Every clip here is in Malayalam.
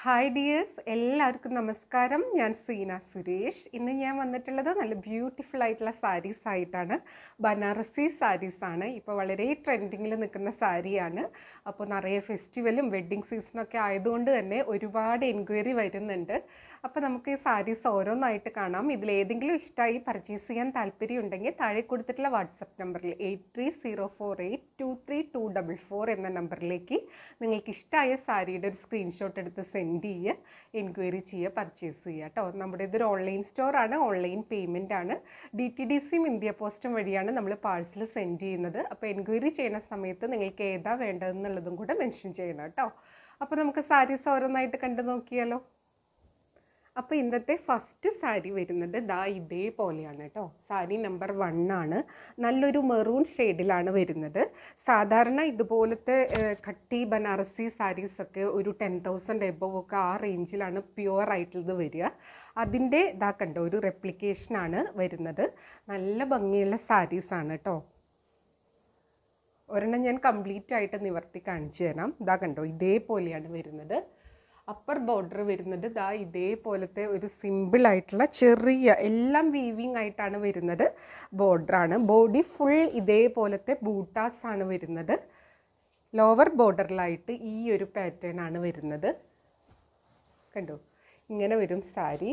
ഹായ് ഡിയേഴ്സ് എല്ലാവർക്കും നമസ്കാരം ഞാൻ സീന സുരേഷ് ഇന്ന് ഞാൻ വന്നിട്ടുള്ളത് നല്ല ബ്യൂട്ടിഫുൾ ആയിട്ടുള്ള സാരീസ് ആയിട്ടാണ് ബനാറസി സാരീസ് ആണ് ഇപ്പോൾ വളരെ ട്രെൻഡിങ്ങിൽ നിൽക്കുന്ന സാരിയാണ് അപ്പോൾ നിറയെ ഫെസ്റ്റിവലും വെഡ്ഡിങ് സീസണൊക്കെ ആയതുകൊണ്ട് തന്നെ ഒരുപാട് എൻക്വയറി വരുന്നുണ്ട് അപ്പോൾ നമുക്ക് ഈ സാരീസ് ഓരോന്നായിട്ട് കാണാം ഇതിലേതെങ്കിലും ഇഷ്ടമായി പർച്ചേസ് ചെയ്യാൻ താല്പര്യം ഉണ്ടെങ്കിൽ താഴെ കൊടുത്തിട്ടുള്ള വാട്സപ്പ് നമ്പറിൽ eight three zero four eight two three two double four എന്ന നമ്പറിലേക്ക് നിങ്ങൾക്ക് ഇഷ്ടമായ സാരിയുടെ ഒരു സ്ക്രീൻഷോട്ട് എടുത്ത് സെൻഡ് ചെയ്യുക എൻക്വയറി ചെയ്യുക പർച്ചേസ് ചെയ്യുക കേട്ടോ നമ്മുടെ ഇതൊരു ഓൺലൈൻ സ്റ്റോറാണ് ഓൺലൈൻ പേയ്മെൻ്റ് ആണ് ഡി ടി ഡി സിയും ഇന്ത്യ പോസ്റ്റും വഴിയാണ് നമ്മൾ പാഴ്സൽ സെൻഡ് ചെയ്യുന്നത് അപ്പോൾ എൻക്വയറി ചെയ്യുന്ന സമയത്ത് നിങ്ങൾക്ക് ഏതാ വേണ്ടതെന്നുള്ളതും കൂടെ മെൻഷൻ ചെയ്യണം കേട്ടോ അപ്പോൾ നമുക്ക് സാരീസ് ഓരോന്നായിട്ട് കണ്ടു നോക്കിയാലോ അപ്പോൾ ഇന്നത്തെ ഫസ്റ്റ് സാരി വരുന്നത് ദാ ഇതേപോലെയാണ് കേട്ടോ സാരി നമ്പർ വൺ ആണ് നല്ലൊരു മെറൂൺ ഷെയ്ഡിലാണ് വരുന്നത് സാധാരണ ഇതുപോലത്തെ ഏഹ്, കട്ടി ബനാറസി സാരീസൊക്കെ ഒരു ടെൻ തൗസൻഡ് എബവ് ഒക്കെ ആ റേഞ്ചിലാണ് പ്യുവർ ആയിട്ടുള്ളത് വരിക അതിൻ്റെ ഇതാ കണ്ടോ ഒരു റെപ്ലിക്കേഷനാണ് വരുന്നത് നല്ല ഭംഗിയുള്ള സാരീസാണ് കേട്ടോ ഒരെണ്ണം ഞാൻ കംപ്ലീറ്റ് ആയിട്ട് നിവർത്തി കാണിച്ചു തരാം ഇതാ കണ്ടോ ഇതേപോലെയാണ് വരുന്നത് അപ്പർ ബോർഡർ വരുന്നത് ദാ ഇതേപോലത്തെ ഒരു സിമ്പിൾ ആയിട്ടുള്ള ചെറിയ എല്ലാം വീവിങ് ആയിട്ടാണ് വരുന്നത് ബോർഡറാണ് ബോഡി ഫുൾ ഇതേപോലത്തെ ബൂട്ടാസ് ആണ് വരുന്നത് ലോവർ ബോർഡറിലായിട്ട് ഈ ഒരു പാറ്റേൺ ആണ് വരുന്നത് കണ്ടോ ഇങ്ങനെ വരും സാരി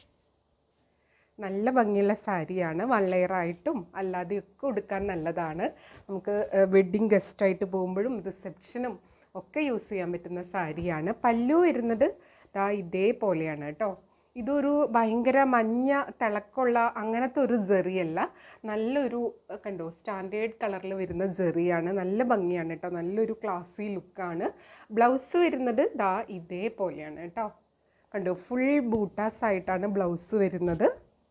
നല്ല ഭംഗിയുള്ള സാരിയാണ് വൺ ലെയറായിട്ടും അല്ലാതെയൊക്കെ ഉടുക്കാൻ നല്ലതാണ് നമുക്ക് വെഡ്ഡിങ് ഗസ്റ്റായിട്ട് പോകുമ്പോഴും റിസപ്ഷനും ഒക്കെ യൂസ് ചെയ്യാൻ പറ്റുന്ന സാരിയാണ് പല്ലു വരുന്നത് ദാ ഇതേപോലെയാണ് കേട്ടോ ഇതൊരു ഭയങ്കര മഞ്ഞ തിളക്കമുള്ള അങ്ങനത്തെ ഒരു ജെറിയല്ല നല്ലൊരു അഹ് കണ്ടോ സ്റ്റാൻഡേർഡ് കളറിൽ വരുന്ന ജെറിയാണ് നല്ല ഭംഗിയാണ് കേട്ടോ നല്ലൊരു ക്ലാസി ലുക്കാണ് ബ്ലൗസ് വരുന്നത് ദാ ഇതേപോലെയാണ് കേട്ടോ കണ്ടോ ഫുൾ ബൂട്ടാസ് ആയിട്ടാണ് ബ്ലൗസ് വരുന്നത്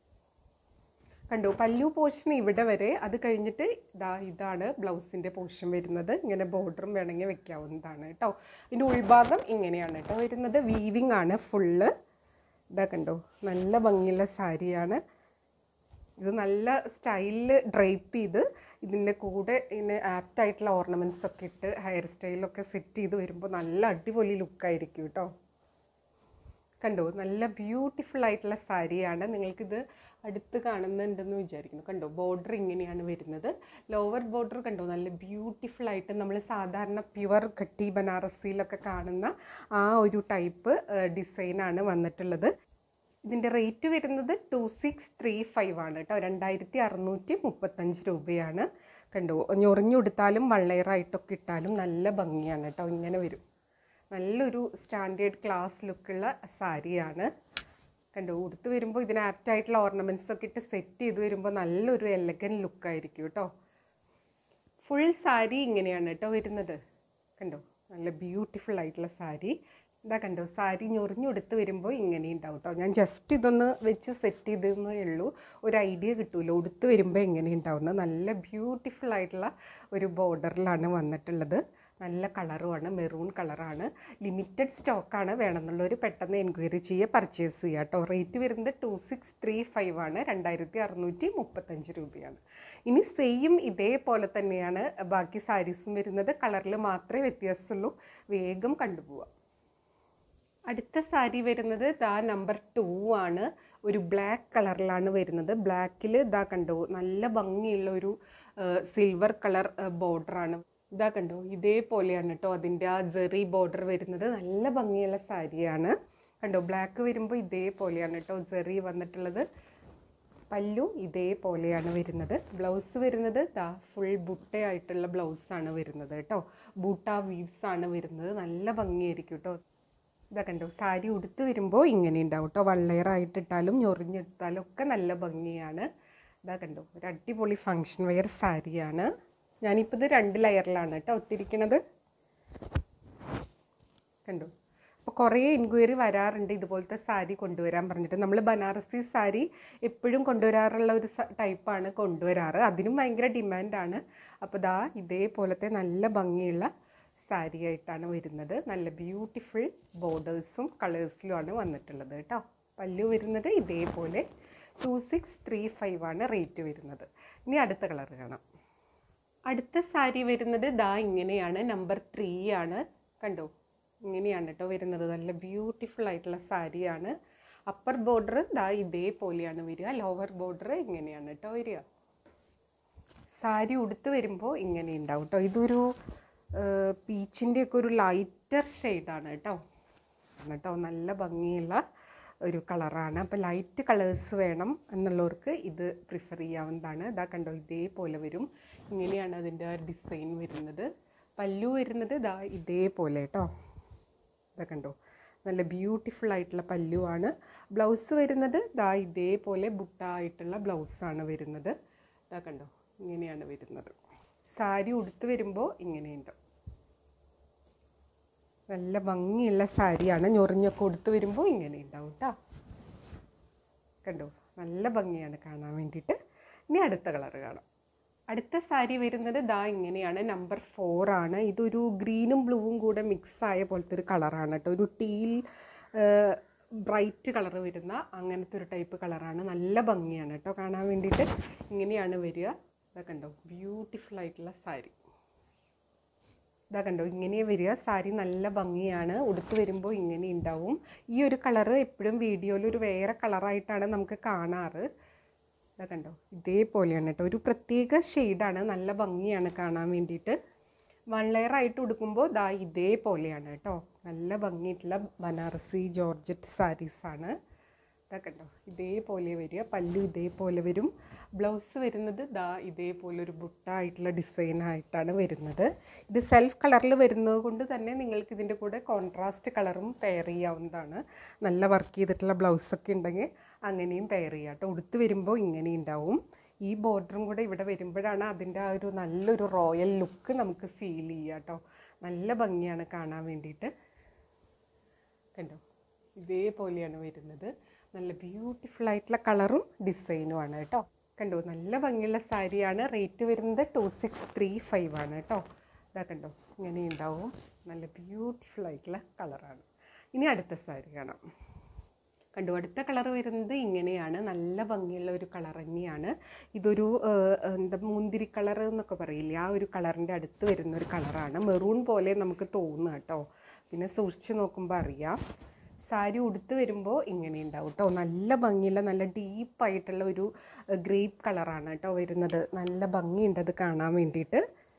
കണ്ടു പല്ലു പോർഷൻ ഇവിടെ വരെ അത് കഴിഞ്ഞിട്ട് ഇതാ ഇതാണ് ബ്ലൗസിൻ്റെ പോർഷൻ വരുന്നത് ഇങ്ങനെ ബോർഡറും വേണമെങ്കിൽ വെക്കാവുന്നതാണ് കേട്ടോ ഇതിൻ്റെ ഉൾഭാഗം ഇങ്ങനെയാണ് കേട്ടോ വരുന്നത് വീവിങ് ആണ് ഫുള്ള് ഇതാ കണ്ടോ നല്ല ഭംഗിയുള്ള സാരിയാണ് ഇത് നല്ല സ്റ്റൈലിൽ ഡ്രൈപ്പ് ചെയ്ത് ഇതിൻ്റെ കൂടെ ഇതിന് ആപ്റ്റായിട്ടുള്ള ഓർണമെൻറ്റ്സ് ഒക്കെ ഇട്ട് ഹെയർ സ്റ്റൈലൊക്കെ സെറ്റ് ചെയ്ത് വരുമ്പോൾ നല്ല അടിപൊളി ലുക്കായിരിക്കും കേട്ടോ കണ്ടോ നല്ല ബ്യൂട്ടിഫുൾ ആയിട്ടുള്ള സാരിയാണ് നിങ്ങൾക്കിത് അടുത്ത് കാണുന്നുണ്ടെന്ന് വിചാരിക്കുന്നു കണ്ടോ ബോർഡർ ഇങ്ങനെയാണ് വരുന്നത് ലോവർ ബോർഡർ കണ്ടോ നല്ല ബ്യൂട്ടിഫുൾ ആയിട്ട് നമ്മൾ സാധാരണ പ്യുവർ കട്ടി ബനാറസിയിലൊക്കെ കാണുന്ന ആ ഒരു ടൈപ്പ് ഡിസൈനാണ് വന്നിട്ടുള്ളത് ഇതിൻ്റെ റേറ്റ് വരുന്നത് ടു സിക്സ് ത്രീ ഫൈവ് ആണ് കേട്ടോ രണ്ടായിരത്തി അറുന്നൂറ്റി മുപ്പത്തഞ്ച് രൂപയാണ് കണ്ടോ ഞൊറിഞ്ഞുടുത്താലും വള്ളയറായിട്ടൊക്കെ ഇട്ടാലും നല്ല ഭംഗിയാണ് കേട്ടോ ഇങ്ങനെ വരും നല്ലൊരു സ്റ്റാൻഡേർഡ് ക്ലാസ് ലുക്കുള്ള സാരിയാണ് കണ്ടോ ഉടുത്ത് വരുമ്പോൾ ഇതിന് ആപ്റ്റായിട്ടുള്ള ഓർണമെൻറ്റ്സ് ഒക്കെ ഇട്ട് സെറ്റ് ചെയ്ത് വരുമ്പോൾ നല്ലൊരു എലഗൻ ലുക്കായിരിക്കും കേട്ടോ ഫുൾ സാരി ഇങ്ങനെയാണ് കേട്ടോ വരുന്നത് കണ്ടോ നല്ല ബ്യൂട്ടിഫുൾ ആയിട്ടുള്ള സാരി ഇതാ കണ്ടോ സാരി ഞൊറിഞ്ഞുടുത്ത് വരുമ്പോൾ ഇങ്ങനെ ഉണ്ടാവും കേട്ടോ ഞാൻ ജസ്റ്റ് ഇതൊന്ന് വെച്ച് സെറ്റ് ചെയ്തെന്നേ ഉള്ളൂ ഒരു ഐഡിയ കിട്ടുമല്ലോ ഉടുത്ത് വരുമ്പോൾ എങ്ങനെ ഉണ്ടാവുന്നത് നല്ല ബ്യൂട്ടിഫുൾ ആയിട്ടുള്ള ഒരു ബോർഡറിലാണ് വന്നിട്ടുള്ളത് നല്ല കളറുമാണ് മെറൂൺ കളറാണ് ലിമിറ്റഡ് സ്റ്റോക്കാണ് വേണമെന്നുള്ളവർ പെട്ടെന്ന് എൻക്വയറി ചെയ്യുക പർച്ചേസ് ചെയ്യുക കേട്ടോ റേറ്റ് വരുന്നത് ടു സിക്സ് ത്രീ ഫൈവ് ആണ് രണ്ടായിരത്തി അറുന്നൂറ്റി മുപ്പത്തഞ്ച് രൂപയാണ് ഇനി സെയിം ഇതേപോലെ തന്നെയാണ് ബാക്കി സാരീസും വരുന്നത് കളറിൽ മാത്രമേ വ്യത്യാസമുള്ളൂ വേഗം കണ്ടുപോവാം അടുത്ത സാരി വരുന്നത് ദാ നമ്പർ ടു ആണ് ഒരു ബ്ലാക്ക് കളറിലാണ് വരുന്നത് ബ്ലാക്കിൽ ഇതാ കണ്ടോ നല്ല ഭംഗിയുള്ള ഒരു സിൽവർ കളർ ബോർഡറാണ് ഇതാ കണ്ടോ ഇതേപോലെയാണ് കേട്ടോ അതിൻ്റെ ആ ജെറി ബോർഡർ വരുന്നത് നല്ല ഭംഗിയുള്ള സാരിയാണ് കണ്ടോ ബ്ലാക്ക് വരുമ്പോൾ ഇതേപോലെയാണ് കേട്ടോ ജെറി വന്നിട്ടുള്ളത് പല്ലു ഇതേപോലെയാണ് വരുന്നത് ബ്ലൗസ് വരുന്നത് ദാ ഫുൾ ബുട്ടയായിട്ടുള്ള ബ്ലൗസാണ് വരുന്നത് കേട്ടോ ബൂട്ട വീവ്സ് ആണ് വരുന്നത് നല്ല ഭംഗിയായിരിക്കും കേട്ടോ ഇതാ കണ്ടോ സാരി ഉടുത്ത് വരുമ്പോൾ ഇങ്ങനെ ഉണ്ടാവും കേട്ടോ വള്ളയറായിട്ടിട്ടാലും ഞൊറിഞ്ഞിട്ടാലും ഒക്കെ നല്ല ഭംഗിയാണ് ഇതാ കണ്ടോ ഒരു അടിപൊളി ഫങ്ഷൻ വെയർ സാരിയാണ് ഞാനിപ്പോൾ ഇത് രണ്ട് ലെയറിലാണ് കേട്ടോ ഒത്തിരിക്കണത് കണ്ടോ അപ്പോൾ കുറേ എൻക്വയറി വരാറുണ്ട് ഇതുപോലത്തെ സാരി കൊണ്ടുവരാൻ പറഞ്ഞിട്ട് നമ്മൾ ബനാറസി സാരി എപ്പോഴും കൊണ്ടുവരാറുള്ള ഒരു ടൈപ്പാണ് കൊണ്ടുവരാറ് അതിനും ഭയങ്കര ഡിമാൻഡാണ് അപ്പോൾ ദാ ഇതേപോലത്തെ നല്ല ഭംഗിയുള്ള സാരി ആയിട്ടാണ് വരുന്നത് നല്ല ബ്യൂട്ടിഫുൾ ബോർഡേഴ്സും കളേഴ്സിലുമാണ് വന്നിട്ടുള്ളത് കേട്ടോ പല്ലു വരുന്നത് ഇതേപോലെ ടു സിക്സ് ത്രീ ഫൈവ് ആണ് റേറ്റ് വരുന്നത് ഇനി അടുത്ത കളർ കാണാം അടുത്ത സാരി വരുന്നത് ദാ ഇങ്ങനെയാണ് നമ്പർ ത്രീ ആണ് കണ്ടോ ഇങ്ങനെയാണ് കേട്ടോ വരുന്നത് നല്ല ബ്യൂട്ടിഫുൾ ആയിട്ടുള്ള സാരിയാണ് അപ്പർ ബോർഡർ ദാ ഇതേപോലെയാണ് വരിക ലോവർ ബോർഡർ ഇങ്ങനെയാണ് കേട്ടോ വരിക സാരി ഉടുത്ത് വരുമ്പോൾ ഇങ്ങനെ ഉണ്ടാവും കേട്ടോ ഇതൊരു പീച്ചിൻ്റെ ഒക്കെ ഒരു ലൈറ്റർ ഷെയ്ഡാണ് കേട്ടോ ആണ് കേട്ടോ നല്ല ഭംഗിയുള്ള ഒരു കളറാണ് അപ്പോൾ ലൈറ്റ് കളേഴ്സ് വേണം എന്നുള്ളവർക്ക് ഇത് പ്രിഫർ ചെയ്യാവുന്നതാണ് ഇതാ കണ്ടോ ഇതേപോലെ വരും ഇങ്ങനെയാണ് അതിൻ്റെ ഡിസൈൻ വരുന്നത് പല്ലു വരുന്നത് ഇതാ ഇതേപോലെ കേട്ടോ ഇതാ കണ്ടോ നല്ല ബ്യൂട്ടിഫുൾ ആയിട്ടുള്ള പല്ലുവാണ് ബ്ലൗസ് വരുന്നത് ദാ ഇതേപോലെ ബുട്ട ആയിട്ടുള്ള ബ്ലൗസാണ് വരുന്നത് ഇതാ കണ്ടോ ഇങ്ങനെയാണ് വരുന്നത് സാരി ഉടുത്ത് വരുമ്പോൾ ഇങ്ങനെയുണ്ട് നല്ല ഭംഗിയുള്ള സാരിയാണ് ഞൊറിഞ്ഞൊക്കെ ഉടുത്ത് വരുമ്പോൾ ഇങ്ങനെ ഉണ്ടാവും കേട്ടോ കണ്ടോ നല്ല ഭംഗിയാണ് കാണാൻ വേണ്ടിയിട്ട് ഇനി അടുത്ത കളർ കാണാം അടുത്ത സാരി വരുന്നത് ദാ ഇങ്ങനെയാണ് നമ്പർ ഫോർ ആണ് ഇതൊരു ഗ്രീനും ബ്ലൂവും കൂടെ മിക്സ് ആയ പോലത്തെ ഒരു കളറാണ് കേട്ടോ ഒരു ടീൽ ബ്രൈറ്റ് കളർ വരുന്ന അങ്ങനത്തെ ഒരു ടൈപ്പ് കളറാണ് നല്ല ഭംഗിയാണ് കേട്ടോ കാണാൻ വേണ്ടിയിട്ട് ഇങ്ങനെയാണ് വരിക ഇതാ കണ്ടോ ബ്യൂട്ടിഫുൾ ആയിട്ടുള്ള സാരി ഇതാ കണ്ടോ ഇങ്ങനെ വരിക സാരി നല്ല ഭംഗിയാണ് ഉടുത്ത് വരുമ്പോൾ ഇങ്ങനെ ഉണ്ടാവും ഈ ഒരു കളറ് എപ്പോഴും വീഡിയോയിൽ ഒരു വേറെ കളറായിട്ടാണ് നമുക്ക് കാണാറ് ഇതാ കണ്ടോ ഇതേപോലെയാണ് കേട്ടോ ഒരു പ്രത്യേക ഷെയ്ഡാണ് നല്ല ഭംഗിയാണ് കാണാൻ വേണ്ടിയിട്ട് വൺ ലെയർ ആയിട്ട് ഉടുക്കുമ്പോൾ ദാ ഇതേപോലെയാണ് കേട്ടോ നല്ല ഭംഗിയായിട്ടുള്ള ബനാറസി ജോർജറ്റ് സാരീസാണ് ഇതാ കണ്ടോ ഇതേപോലെ വരിക പല്ലു ഇതേപോലെ വരും ബ്ലൗസ് വരുന്നത് ദാ ഇതേപോലെ ഒരു ബുട്ടായിട്ടുള്ള ഡിസൈൻ ആയിട്ടാണ് വരുന്നത് ഇത് സെൽഫ് കളറിൽ വരുന്നത് കൊണ്ട് തന്നെ നിങ്ങൾക്ക് ഇതിൻ്റെ കൂടെ കോൺട്രാസ്റ്റ് കളറും പെയർ ചെയ്യാവുന്നതാണ് നല്ല വർക്ക് ചെയ്തിട്ടുള്ള ബ്ലൗസൊക്കെ ഉണ്ടെങ്കിൽ അങ്ങനെയും പെയർ ചെയ്യാം കേട്ടോ ഉടുത്ത് വരുമ്പോൾ ഇങ്ങനെ ഉണ്ടാവും ഈ ബോർഡറും കൂടെ ഇവിടെ വരുമ്പോഴാണ് അതിൻ്റെ ആ ഒരു നല്ലൊരു റോയൽ ലുക്ക് നമുക്ക് ഫീൽ ചെയ്യുക കേട്ടോ നല്ല ഭംഗിയാണ് കാണാൻ വേണ്ടിയിട്ട് കണ്ടോ ഇതേപോലെയാണ് വരുന്നത് നല്ല ബ്യൂട്ടിഫുൾ ആയിട്ടുള്ള കളറും ഡിസൈനുമാണ് കേട്ടോ കണ്ടോ നല്ല ഭംഗിയുള്ള സാരിയാണ് റേറ്റ് വരുന്നത് ടു സിക്സ് ത്രീ ഫൈവ് ആണ് കേട്ടോ ഇതാ കണ്ടോ ഇങ്ങനെ ഉണ്ടാവും നല്ല ബ്യൂട്ടിഫുൾ ആയിട്ടുള്ള കളറാണ് ഇനി അടുത്ത സാരി കാണാം കണ്ടു അടുത്ത കളർ വരുന്നത് ഇങ്ങനെയാണ് നല്ല ഭംഗിയുള്ള ഒരു കളർ തന്നെയാണ് ഇതൊരു ഏഹ്, എന്താ മുന്തിരി കളർ എന്നൊക്കെ പറയില്ലേ ആ ഒരു കളറിൻ്റെ അടുത്ത് വരുന്ന ഒരു കളറാണ് മെറൂൺ പോലെ നമുക്ക് തോന്നുക കേട്ടോ പിന്നെ സൂക്ഷിച്ച് നോക്കുമ്പോൾ അറിയാം സാരി ഉടുത്ത് വരുമ്പോൾ ഇങ്ങനെ ഉണ്ടാവും കേട്ടോ നല്ല ഭംഗിയുള്ള നല്ല ഡീപ്പായിട്ടുള്ള ഒരു ഗ്രേപ്പ് കളറാണ് കേട്ടോ വരുന്നത് നല്ല ഭംഗിയുണ്ട് അത് കാണാൻ വേണ്ടിയിട്ട്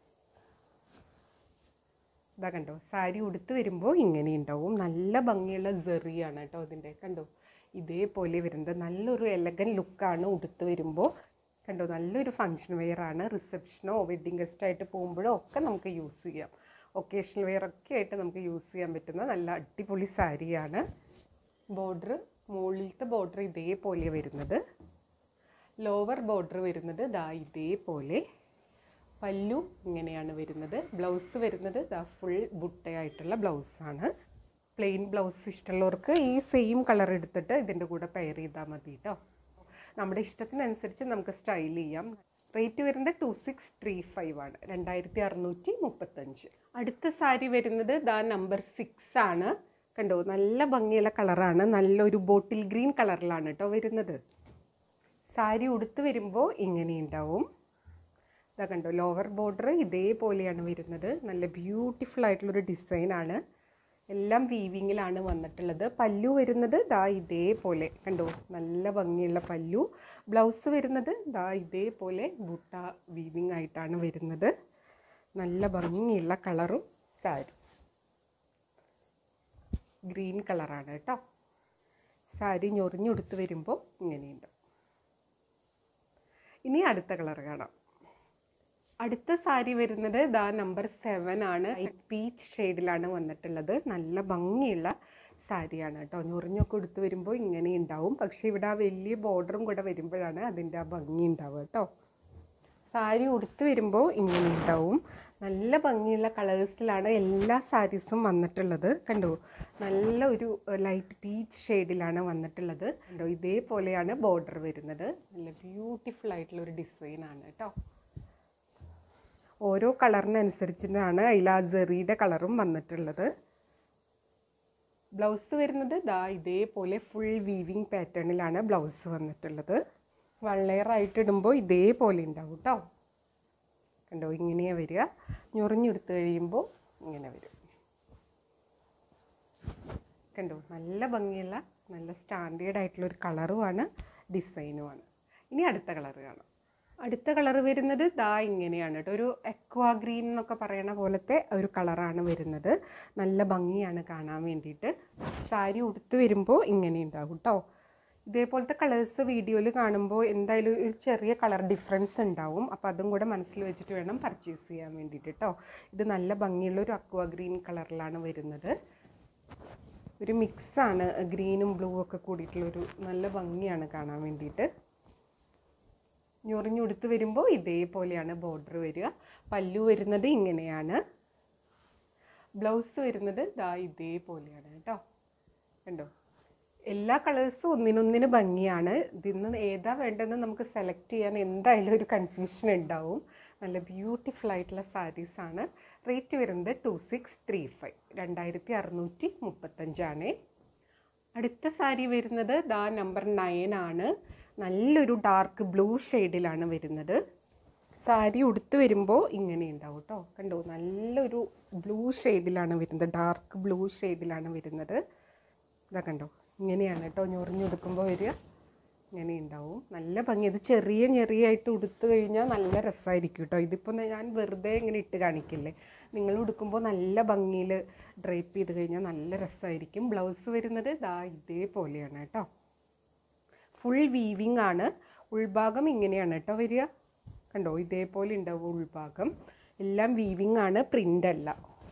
ഇതാ കണ്ടോ സാരി ഉടുത്ത് വരുമ്പോൾ ഇങ്ങനെ ഉണ്ടാവും നല്ല ഭംഗിയുള്ള ജെറിയാണ് കേട്ടോ അതിൻ്റെ കണ്ടോ ഇതേപോലെ വരുന്നത് നല്ലൊരു എലഗൻ ലുക്കാണ് ഉടുത്ത് വരുമ്പോൾ കണ്ടോ നല്ലൊരു ഫങ്ഷൻ വെയർ ആണ് റിസപ്ഷനോ വെഡ്ഡിങ് ഗസ്റ്റായിട്ട് പോകുമ്പോഴോ ഒക്കെ നമുക്ക് യൂസ് ചെയ്യാം ഒക്കേഷണൽ വെയർ ഒക്കെ ആയിട്ട് നമുക്ക് യൂസ് ചെയ്യാൻ പറ്റുന്ന നല്ല അടിപൊളി സാരിയാണ് ബോർഡർ മുകളിലത്തെ ബോർഡർ ഇതേപോലെ വരുന്നത് ലോവർ ബോർഡർ വരുന്നത് ദാ ഇതേപോലെ പല്ലു ഇങ്ങനെയാണ് വരുന്നത് ബ്ലൗസ് വരുന്നത് ദാ ഫുൾ ബുട്ടയായിട്ടുള്ള ബ്ലൗസാണ് പ്ലെയിൻ ബ്ലൗസ് ഇഷ്ടമുള്ളവർക്ക് ഈ സെയിം കളർ എടുത്തിട്ട് ഇതിൻ്റെ കൂടെ പെയർ ചെയ്താൽ മതി കേട്ടോ നമ്മുടെ ഇഷ്ടത്തിനനുസരിച്ച് നമുക്ക് സ്റ്റൈൽ ചെയ്യാം റേറ്റ് വരുന്നത് ടു സിക്സ് ത്രീ ഫൈവ് ആണ് രണ്ടായിരത്തി അറുന്നൂറ്റി മുപ്പത്തഞ്ച് അടുത്ത സാരി വരുന്നത് ദാ നമ്പർ സിക്സ് ആണ് കണ്ടോ നല്ല ഭംഗിയുള്ള കളറാണ് നല്ലൊരു ബോട്ടിൽ ഗ്രീൻ കളറിലാണ് കേട്ടോ വരുന്നത് സാരി ഉടുത്ത് വരുമ്പോൾ ഇങ്ങനെ ഉണ്ടാവും ഇതാ കണ്ടോ ലോവർ ബോർഡർ ഇതേപോലെയാണ് വരുന്നത് നല്ല ബ്യൂട്ടിഫുൾ ആയിട്ടുള്ളൊരു ഡിസൈനാണ് എല്ലാം വീവിങ്ങിലാണ് വന്നിട്ടുള്ളത് പല്ലു വരുന്നത് ദാ ഇതേപോലെ കണ്ടോ നല്ല ഭംഗിയുള്ള പല്ലു ബ്ലൗസ് വരുന്നത് ദാ ഇതേപോലെ ബുട്ട വീവിങ് ആയിട്ടാണ് വരുന്നത് നല്ല ഭംഗിയുള്ള കളറും സാരി ഗ്രീൻ കളറാണ് കേട്ടോ സാരി ഞൊറിഞ്ഞുടുത്ത് വരുമ്പോൾ ഇങ്ങനെയുണ്ട് ഇനി അടുത്ത കളർ കാണാം അടുത്ത സാരി വരുന്നത് ദാ നമ്പർ സെവൻ ആണ് പീച്ച് ഷെയ്ഡിലാണ് വന്നിട്ടുള്ളത് നല്ല ഭംഗിയുള്ള സാരിയാണ് കേട്ടോ ഞൊറിഞ്ഞൊക്കെ എടുത്ത് വരുമ്പോൾ ഇങ്ങനെ ഉണ്ടാവും പക്ഷേ ഇവിടെ ആ വലിയ ബോർഡറും കൂടെ വരുമ്പോഴാണ് അതിൻ്റെ ആ ഭംഗി ഉണ്ടാവുക കേട്ടോ സാരി ഉടുത്ത് വരുമ്പോൾ ഇങ്ങനെ ഉണ്ടാവും നല്ല ഭംഗിയുള്ള കളേഴ്സിലാണ് എല്ലാ സാരീസും വന്നിട്ടുള്ളത് കണ്ടോ നല്ല ഒരു ലൈറ്റ് പീച്ച് ഷെയ്ഡിലാണ് വന്നിട്ടുള്ളത് കണ്ടോ ഇതേപോലെയാണ് ബോർഡർ വരുന്നത് നല്ല ബ്യൂട്ടിഫുൾ ആയിട്ടുള്ള ഒരു ഡിസൈനാണ് കേട്ടോ ഓരോ കളറിനനുസരിച്ചിട്ടാണ് അതിൽ ആ ജെറിയുടെ കളറും വന്നിട്ടുള്ളത് ബ്ലൗസ് വരുന്നത് ദാ ഇതേപോലെ ഫുൾ വീവിങ് പാറ്റേണിലാണ് ബ്ലൗസ് വന്നിട്ടുള്ളത് വൺ ലെയർ ആയിട്ട് ഇടുമ്പോൾ ഇതേപോലെ ഉണ്ടാവും കേട്ടോ കണ്ടോ ഇങ്ങനെയാണ് വരിക ഞൊറിഞ്ഞെടുത്ത് കഴിയുമ്പോൾ ഇങ്ങനെ വരും കണ്ടോ നല്ല ഭംഗിയുള്ള നല്ല സ്റ്റാൻഡേർഡ് ആയിട്ടുള്ള ഒരു കളറുമാണ് ഡിസൈനുമാണ് ഇനി അടുത്ത കളർ കാണാം അടുത്ത കളർ വരുന്നത് ദാ ഇങ്ങനെയാണ് കേട്ടോ ഒരു എക്വാ ഗ്രീൻ എന്നൊക്കെ പറയണ പോലത്തെ ഒരു കളറാണ് വരുന്നത് നല്ല ഭംഗിയാണ് കാണാൻ വേണ്ടിയിട്ട് സാരി ഉടുത്ത് വരുമ്പോൾ ഇങ്ങനെ ഉണ്ടാവും കേട്ടോ ഇതേപോലത്തെ കളേഴ്സ് വീഡിയോയിൽ കാണുമ്പോൾ എന്തായാലും ഒരു ചെറിയ കളർ ഡിഫറൻസ് ഉണ്ടാവും അപ്പോൾ അതും കൂടെ മനസ്സിൽ വെച്ചിട്ട് വേണം പർച്ചേസ് ചെയ്യാൻ വേണ്ടിയിട്ട് കേട്ടോ ഇത് നല്ല ഭംഗിയുള്ള ഒരു അക്വാ ഗ്രീൻ കളറിലാണ് വരുന്നത് ഒരു മിക്സാണ് ഗ്രീനും ബ്ലൂ ഒക്കെ കൂടിയിട്ടുള്ളൊരു നല്ല ഭംഗിയാണ് കാണാൻ വേണ്ടിയിട്ട് ഞൊറിഞ്ഞുടുത്ത് വരുമ്പോൾ ഇതേപോലെയാണ് ബോർഡർ വരിക പല്ലു വരുന്നത് ഇങ്ങനെയാണ് ബ്ലൗസ് വരുന്നത് ദാ ഇതേപോലെയാണ് കേട്ടോ കണ്ടോ എല്ലാ കളേഴ്സും ഒന്നിനൊന്നിന് ഭംഗിയാണ് ഇതിന്ന് ഏതാ വേണ്ടതെന്ന് നമുക്ക് സെലക്ട് ചെയ്യാൻ എന്തായാലും ഒരു കൺഫ്യൂഷൻ ഉണ്ടാവും നല്ല ബ്യൂട്ടിഫുൾ ആയിട്ടുള്ള സാരീസാണ് റേറ്റ് വരുന്നത് ടു സിക്സ് ത്രീ ഫൈവ് രണ്ടായിരത്തി അറുന്നൂറ്റി മുപ്പത്തഞ്ചാണേ അടുത്ത സാരി വരുന്നത് ദാ നമ്പർ നയൻ ആണ് നല്ലൊരു ഡാർക്ക് ബ്ലൂ ഷെയ്ഡിലാണ് വരുന്നത് സാരി ഉടുത്ത് വരുമ്പോൾ ഇങ്ങനെ ഉണ്ടാവും കേട്ടോ കണ്ടോ നല്ലൊരു ബ്ലൂ ഷെയ്ഡിലാണ് വരുന്നത് ഡാർക്ക് ബ്ലൂ ഷെയ്ഡിലാണ് വരുന്നത് ഇതാ കണ്ടോ ഇങ്ങനെയാണ് കേട്ടോ ഞൊറിഞ്ഞുടുക്കുമ്പോൾ വരിക ഇങ്ങനെ ഉണ്ടാവും നല്ല ഭംഗി ഇത് ചെറിയ ഞെറിയായിട്ട് ഉടുത്ത് കഴിഞ്ഞാൽ നല്ല രസമായിരിക്കും കേട്ടോ ഇതിപ്പോൾ ഞാൻ വെറുതെ ഇങ്ങനെ ഇട്ട് കാണിക്കില്ലേ നിങ്ങൾ ഉടുക്കുമ്പോൾ നല്ല ഭംഗിയിൽ ഡ്രൈപ്പ് ചെയ്ത് കഴിഞ്ഞാൽ നല്ല രസമായിരിക്കും ബ്ലൗസ് വരുന്നത് ദാ ഇതേപോലെയാണ് കേട്ടോ ഫുൾ വീവിങ് ആണ് ഉൾഭാഗം ഇങ്ങനെയാണ് കേട്ടോ വരിക കണ്ടോ ഇതേപോലെ ഉണ്ടാവും ഉൾഭാഗം എല്ലാം വീവിങ് ആണ് പ്രിൻ്റ് അല്ല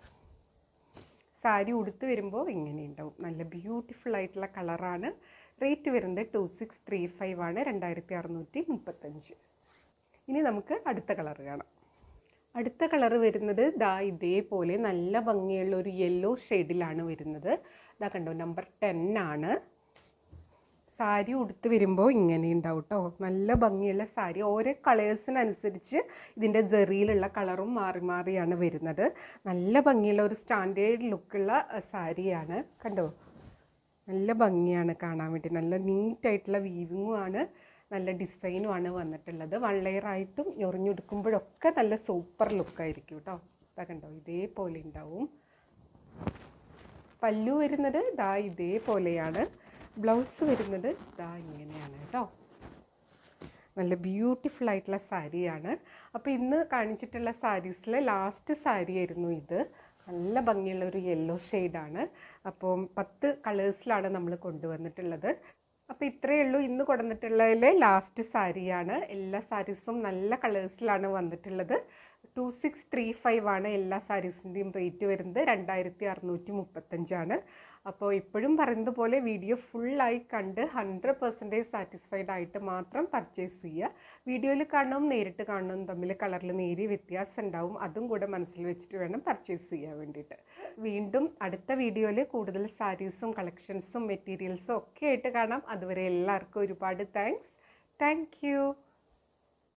സാരി ഉടുത്ത് വരുമ്പോൾ ഇങ്ങനെ ഉണ്ടാവും നല്ല ബ്യൂട്ടിഫുൾ ആയിട്ടുള്ള കളറാണ് റേറ്റ് വരുന്നത് ടു സിക്സ് ത്രീ ഫൈവ് ആണ് രണ്ടായിരത്തി അറുന്നൂറ്റി മുപ്പത്തഞ്ച് ഇനി നമുക്ക് അടുത്ത കളർ കാണാം അടുത്ത കളർ വരുന്നത് ദാ ഇതേപോലെ നല്ല ഭംഗിയുള്ള ഒരു യെല്ലോ ഷെയ്ഡിലാണ് വരുന്നത് ഇതാ കണ്ടോ നമ്പർ ടെൻ ആണ് സാരി ഉടുത്ത് വരുമ്പോൾ ഇങ്ങനെ ഉണ്ടാവും കേട്ടോ നല്ല ഭംഗിയുള്ള സാരി ഓരോ കളേഴ്സിനനുസരിച്ച് ഇതിൻ്റെ ജെറിയിലുള്ള കളറും മാറി മാറിയാണ് വരുന്നത് നല്ല ഭംഗിയുള്ള ഒരു സ്റ്റാൻഡേർഡ് ലുക്കുള്ള സാരിയാണ് കണ്ടോ നല്ല ഭംഗിയാണ് കാണാൻ വേണ്ടി നല്ല നീറ്റായിട്ടുള്ള വീവിങ്ങും ആണ് നല്ല ഡിസൈനും ആണ് വന്നിട്ടുള്ളത് വൺ ലെയറായിട്ടും ഞൊറിഞ്ഞെടുക്കുമ്പോഴൊക്കെ നല്ല സൂപ്പർ ലുക്കായിരിക്കും കേട്ടോ ഇതാ കണ്ടോ ഇതേപോലെ ഉണ്ടാവും പല്ലു വരുന്നത് ദാ ഇതേപോലെയാണ് ബ്ലൗസ് വരുന്നത് ദാ ഇങ്ങനെയാണ് കേട്ടോ നല്ല ബ്യൂട്ടിഫുൾ ആയിട്ടുള്ള സാരിയാണ് അപ്പോൾ ഇന്ന് കാണിച്ചിട്ടുള്ള സാരീസിലെ ലാസ്റ്റ് സാരി ആയിരുന്നു ഇത് നല്ല ഭംഗിയുള്ള ഒരു യെല്ലോ ഷെയ്ഡാണ് അപ്പോൾ പത്ത് കളേഴ്സിലാണ് നമ്മൾ കൊണ്ടുവന്നിട്ടുള്ളത് അപ്പോൾ ഇത്രയേ ഉള്ളൂ ഇന്ന് കൊണ്ടുവന്നിട്ടുള്ളതിലെ ലാസ്റ്റ് സാരിയാണ് എല്ലാ സാരീസും നല്ല കളേഴ്സിലാണ് വന്നിട്ടുള്ളത് ടു സിക്സ് ത്രീ ഫൈവ് ആണ് എല്ലാ സാരീസിൻ്റെയും റേറ്റ് വരുന്നത് രണ്ടായിരത്തി അറുന്നൂറ്റി മുപ്പത്തഞ്ചാണ് അപ്പോൾ ഇപ്പോഴും പറയുന്നത് പോലെ വീഡിയോ ഫുള്ളായി കണ്ട് ഹൺഡ്രഡ് പെർസെൻറ്റേജ് സാറ്റിസ്ഫൈഡ് ആയിട്ട് മാത്രം പർച്ചേസ് ചെയ്യുക വീഡിയോയിൽ കാണുന്നതും നേരിട്ട് കാണുന്നതും തമ്മിൽ കളറിൽ നേരിയ വ്യത്യാസം ഉണ്ടാവും അതും കൂടെ മനസ്സിൽ വെച്ചിട്ട് വേണം പർച്ചേസ് ചെയ്യാൻ വേണ്ടിയിട്ട് വീണ്ടും അടുത്ത വീഡിയോയിൽ കൂടുതൽ സാരീസും കളക്ഷൻസും മെറ്റീരിയൽസും ഒക്കെ ആയിട്ട് കാണാം അതുവരെ എല്ലാവർക്കും ഒരുപാട് താങ്ക്സ് താങ്ക്